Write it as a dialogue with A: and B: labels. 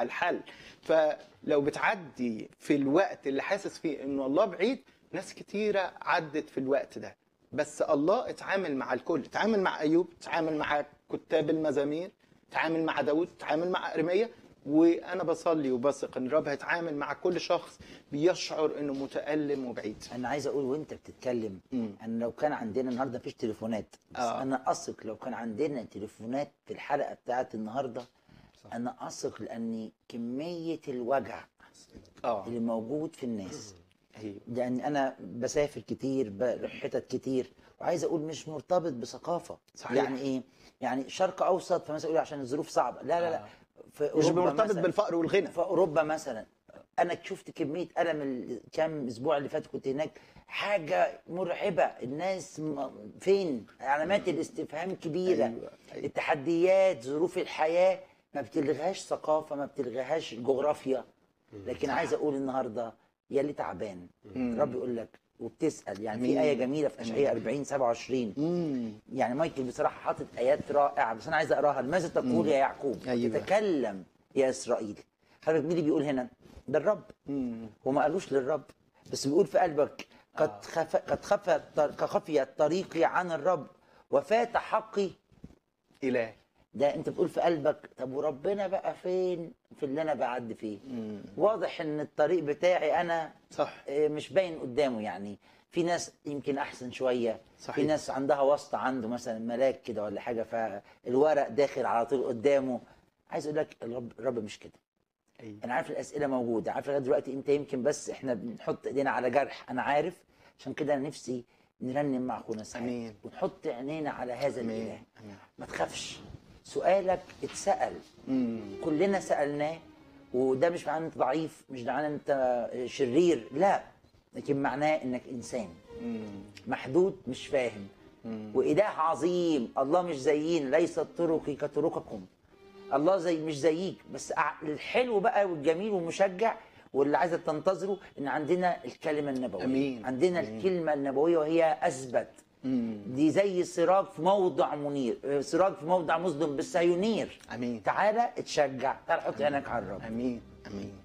A: على الحل فلو بتعدي في الوقت اللي حاسس فيه انه الله بعيد ناس كتيره عدت في الوقت ده بس الله اتعامل مع الكل اتعامل مع ايوب اتعامل مع كتاب المزامير اتعامل مع داود اتعامل مع ارميا وانا بصلي وبثق ان الرب هيتعامل مع كل شخص بيشعر انه متالم وبعيد
B: انا عايز اقول وانت بتتكلم
A: مم.
B: ان لو كان عندنا النهارده مفيش تليفونات بس
A: آه.
B: انا اثق لو كان عندنا تليفونات في الحلقه بتاعت النهارده انا اثق لان كميه الوجع
A: اه
B: اللي موجود في الناس
A: ايوه
B: يعني انا بسافر كتير بروح حتت كتير وعايز اقول مش مرتبط بثقافه
A: صحيح.
B: يعني ايه يعني شرق اوسط فمثلا اقول عشان الظروف صعبه لا لا لا في
A: مش
B: أوروبا
A: مرتبط
B: مثلاً-
A: بالفقر والغنى
B: في اوروبا مثلا انا شفت كميه الم الكام اسبوع اللي فات كنت هناك حاجه مرعبه الناس م- فين علامات الاستفهام كبيره
A: أيوة، أيوة.
B: التحديات ظروف الحياه ما بتلغاش ثقافه ما بتلغاش جغرافيا لكن عايز اقول النهارده يا اللي تعبان الرب يقول لك وبتسال يعني في
A: أمين.
B: ايه جميله في اشعياء 40 27
A: امم
B: يعني مايكل بصراحه حاطط ايات رائعه بس انا عايز اقراها لماذا تقول يا يعقوب
A: أيوة.
B: تتكلم يا اسرائيل حضرتك مين اللي بيقول هنا ده الرب
A: امم
B: هو ما قالوش للرب بس بيقول في قلبك قد خف قد خف قد خفيت طريقي عن الرب وفات حقي
A: اله
B: ده انت بتقول في قلبك طب وربنا بقى فين في اللي انا بعدي فيه واضح ان الطريق بتاعي انا
A: صح
B: آه، مش باين قدامه يعني في ناس يمكن احسن شويه
A: صحيح.
B: في ناس عندها واسطه عنده مثلا ملاك كده ولا حاجه فالورق داخل على طول قدامه عايز اقول لك الرب الرب مش كده
A: ايوه
B: انا عارف الاسئله موجوده عارف لغايه دلوقتي انت يمكن بس احنا بنحط ايدينا على جرح انا عارف عشان كده انا نفسي نرنم مع اخونا سعيد
A: أمين.
B: ونحط عينينا على هذا
A: امين
B: الاله
A: امين
B: ما تخافش سؤالك اتسال
A: امم
B: كلنا سالناه وده مش معناه انت ضعيف مش معناه انت شرير لا لكن معناه انك انسان
A: امم
B: محدود مش فاهم واله عظيم الله مش زينا ليست طرقي كطرقكم الله زي مش زيك بس أع- الحلو بقى والجميل والمشجع واللي عايزه تنتظره ان عندنا الكلمه النبويه
A: أمين.
B: عندنا
A: أمين.
B: الكلمه النبويه وهي اثبت دي زي سراج في موضع منير آه، سراج في موضع مظلم بس هينير
A: امين
B: تعالى اتشجع تعالى حط عينك على الرب
A: امين امين